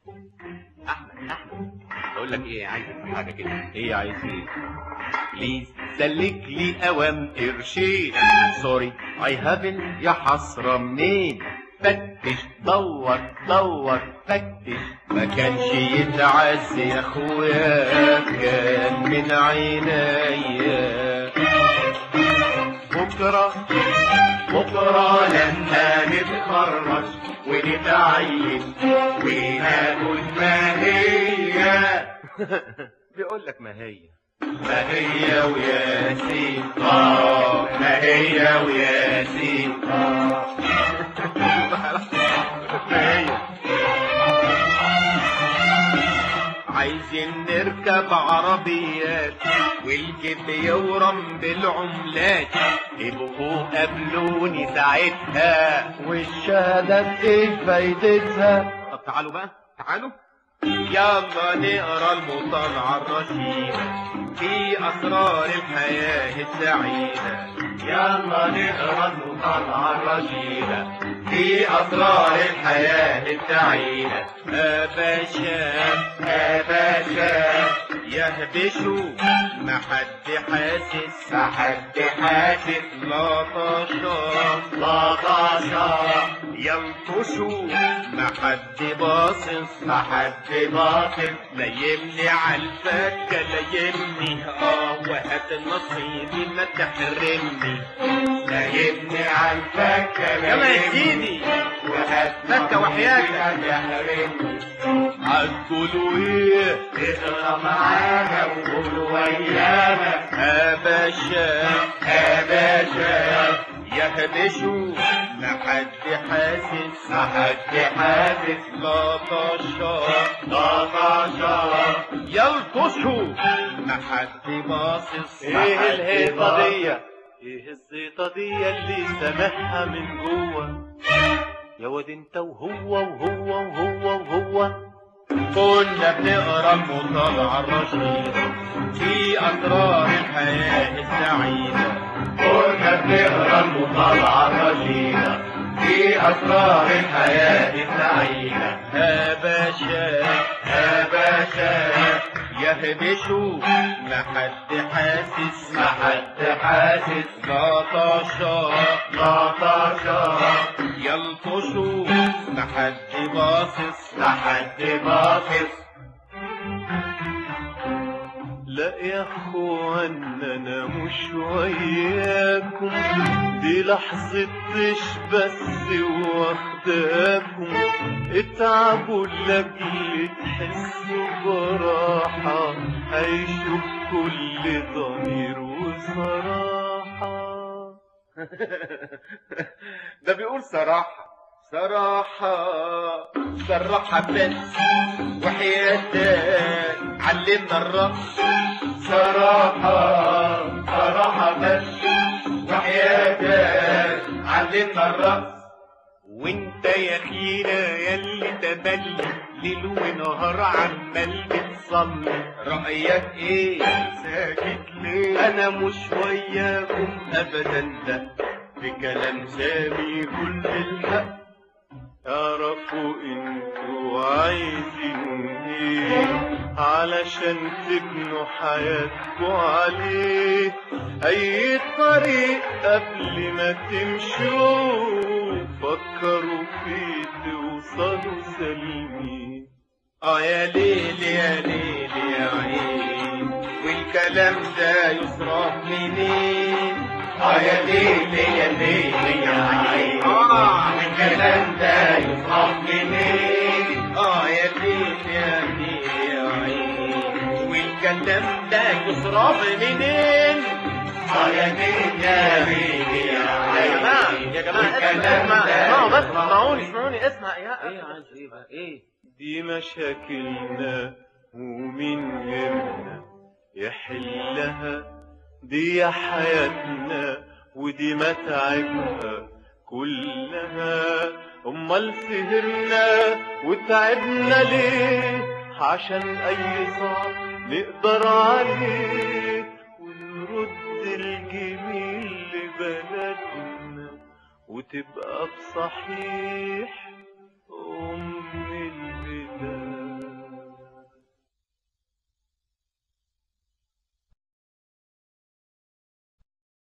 احمد احمد بقول لك ايه عايز حاجه كده ايه عايز ايه بليز سلك لي اوام قرشين سوري اي هافن يا حسرة منين فتش دور دور فتش ما كانش يتعز يا اخويا كان من عينيا بكرة بكرة لما نتخرج ونتعين وناكل ما هي بيقول لك ما هي ما هي وياسين اه ما هي وياسين اه ما هي عايزين نركب عربيات والجيب يورم بالعملات يبقوا قابلوني ساعتها والشهادات ايه فايدتها طب تعالوا بقى تعالوا يلا نقرا المطالعة الرشيدة في أسرار الحياة السعيدة يلا نقرا المطالعة الرشيدة في أسرار الحياة السعيدة أباشا أباشا يهبشوا ما حد حاسس ما حد حاسس لا طشا لا طاشا ينطشوا ما حد باصص ما حد باطل ليمني عالفكة ليمني اه وهات نصيبي ما تحرمني لا يبني عن فكة يلا يا سيدي وهات فكة وحياتك. يحرمني هتقولوا ايه اقرا معانا وقول ويانا يا باشا يا باشا يهبشوا ما حد حاسس ما حد حاسس لا طشا لا طاشا يلطشوا ما حد باصص إيه الهيصة دي؟ ايه الزيطة دي اللي سامعها من جوه يا واد انت وهو وهو وهو وهو كنا بنقرا المطالعة الرشيدة في أسرار الحياة السعيدة كنا بنقرا المطالعة الرشيدة في أسرار الحياة السعيدة يا باشا يا باشا يهبشوا ما حد حاسس ما حد حاسس لا طشا لا طاشا يلطشوا ما حد باصص ما حد باصص لا يا اخوان انا مش وياكم دي لحظة طش بس واخداكم اتعبوا لاجل تحسوا براحة عيشوا بكل ضمير وصراحة ده بيقول صراحة صراحة صراحة بس وحياتك علمنا الرقص صراحة صراحة بس وحياتك علمنا الرقص وانت يا خيرة ياللي تبلي ليل ونهار عمال بتصلي رأيك ايه ساكت ليه انا مش وياكم ابدا ده بكلام سامي كل الحق اعرفوا انتوا عايزين ايه علشان تبنوا حياتكوا عليه اي طريق قبل ما تمشوا فكروا فيه توصلوا سالمين اه يا ليل يا ليل يا عين والكلام ده يصرف منين اه يا ليل يا ليل يا عين آه. الكلام ده يصرف منين اه يا ليل يا ليل يا عين والكلام ده يصرف منين اه يا ليل يا ليل يا يا جماعة يا جماعة والكلام اسمعوا ده اسمعوا بس يصرف اسمعوني منين. اسمعوني اسمع يا ايه عايز ايه بقى ايه دي مشاكلنا ومين غيرنا يحلها دي حياتنا ودي متاعبها كلها امال سهرنا وتعبنا ليه عشان اي صعب نقدر عليه ونرد الجميل لبلدنا وتبقى بصحيح أم